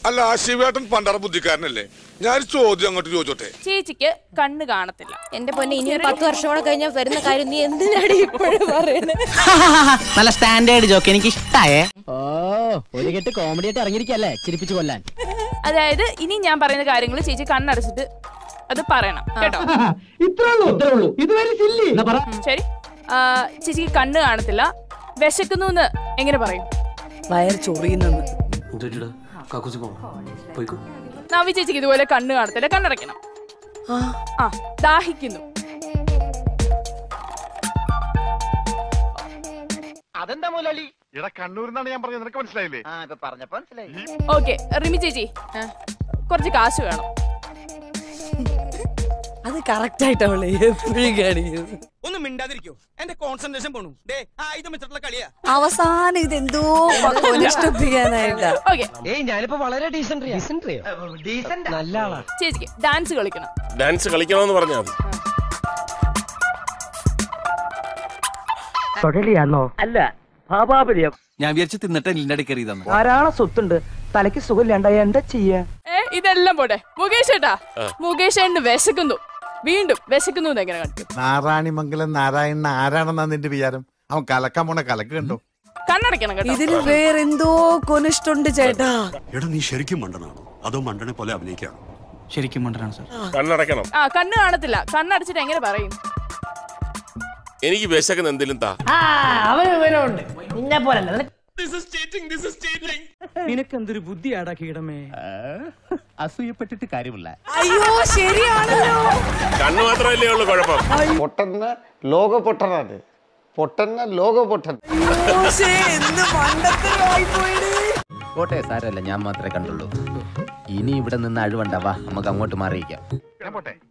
അല്ല ആ ശിവേട്ടൻ പണ്ടറ ബുദ്ധിക്കാരനല്ലേ ഞാൻ ചോദ്യം അങ്ങോട്ട് ചോദിച്ചോട്ടെ ചേച്ചിക്ക് കണ്ണ് കാണത്തില്ല എന്റെ പൊന്നെ ഇനിയും പത്ത് വർഷം കൂടെ കഴിഞ്ഞാൽ വരുന്ന കാര്യം നീ എന്തിനാടി ഇപ്പോഴും പറയണേ നല്ല സ്റ്റാൻഡേർഡ് ജോക്ക് എനിക്ക് ഇഷ്ടായേ ഓ ഒരു കെട്ട് കോമഡി ആയിട്ട് ഇറങ്ങിയിരിക്കല്ലേ ചിരിപ്പിച്ചു കൊല്ലാൻ അതായത് ഇനി ഞാൻ പറയുന്ന കാര്യങ്ങൾ ചേച്ചി കണ്ണടച്ചിട്ട് അത് പറയണം കേട്ടോ ഇത്രേ ഉള്ളൂ ഇതുവരെ സില്ലി പറ ശരി ആ, ചേച്ചിക്ക് കണ്ണ് കാണത്തില്ല വിശക്കുന്നു എന്ന് എങ്ങനെ പറയും വയർ ചൊറിയുന്നെന്ന് നവി ചേച്ചിക്ക് ഇതുപോലെ കണ്ണ് കാണത്തില്ല കണ്ണടയ്ക്കണം ആ ദാഹിക്കുന്നു അതെന്താ മുതലാളി ഇവിടെ കണ്ണൂരിന്നാണ് ഞാൻ പറഞ്ഞത് നിനക്ക് മനസ്സിലായില്ലേ ആ ഇപ്പൊ പറഞ്ഞപ്പോ മനസ്സിലായി ഓക്കെ റിമി ചേച്ചി കുറച്ച് കാശ് വേണം അത് കറക്റ്റ് ആയിട്ടാണ് എപ്പോഴും കാണിക്കുന്നത് ഒന്ന് മിണ്ടാതിരിക്കോ എന്റെ കോൺസെൻട്രേഷൻ പോണു ഡേ ആയുധം വെച്ചിട്ടുള്ള കളിയാ അവസാനം ഇതെന്തോ കൊനിഷ്ടിപ്പിക്കാനായിട്ടാ ഓക്കെ ഏയ് ഞാനിപ്പോ വളരെ ഡീസന്റ് ഡീസന്റ് നല്ല ആളാ ചേച്ചിക്ക് ഡാൻസ് കളിക്കണം ഡാൻസ് കളിക്കണമെന്ന് പറഞ്ഞാൽ മതി തൊടലിയാണോ അല്ല ഭാപാപര്യം ഞാൻ വിചാരിച്ചു തിന്നിട്ട് എല്ലിന്റെ അടി കയറിയതാണ് ധാരാളം സ്വത്തുണ്ട് തലയ്ക്ക് സുഖമില്ലാണ്ടായ എന്താ ചെയ്യാ ഏ ഇതെല്ലാം പോട്ടെ മുകേഷ് ഏട്ടാ മുകേഷ് ഏട്ടന് വിശക്കുന്നു വീണ്ടും വിശക്കുന്നു എന്ന് എങ്ങനെ കാണിക്കും നാരായണിമംഗലം നാരായണൻ ആരാണെന്നാ നിന്റെ വിചാരം അവൻ കലക്കാൻ പോണ കലക്ക് കണ്ടോ കണ്ണടയ്ക്കണം കേട്ടോ ഇതിന് വേറെന്തോ കൊനിഷ്ടുണ്ട് ചേട്ടാ എടാ നീ ശരിക്കും മണ്ടനാണോ അതോ മണ്ടനെ പോലെ അഭിനയിക്കാണോ ശരിക്കും മണ്ടനാണ് സാർ കണ്ണടക്കണം ആ കണ്ണ് കാണത്തില്ല കണ്ണടച്ചിട്ട് എങ്ങനെ പറയും എനിക്ക് വിശക്കുന്ന എന്തെങ്കിലും താ അവന് വിവരമുണ്ട് നിന്നെ പോലെ നിനക്ക് എന്തൊരു ബുദ്ധിയാടാ കീടമേ അസൂയപ്പെട്ടിട്ട് കാര്യമില്ല അയ്യോ ശരിയാണല്ലോ കണ്ണ് മാത്രമല്ലേ ഉള്ളൂ കുഴപ്പം പൊട്ടന്ന ലോക പൊട്ടനാണ് പൊട്ടന്ന ലോക പൊട്ടൻ അയ്യോ, ശ്ശേ, എന്ത് മണ്ടത്തരമായി പോയിടി കോട്ടെ സാരമല്ല ഞാൻ മാത്രമേ കണ്ടുള്ളൂ ഇനി ഇവിടെ നിന്ന് അഴിവണ്ട വാ നമുക്ക് അങ്ങോട്ട് മാറിയിക്കാം ഞാൻ പോട്ടെ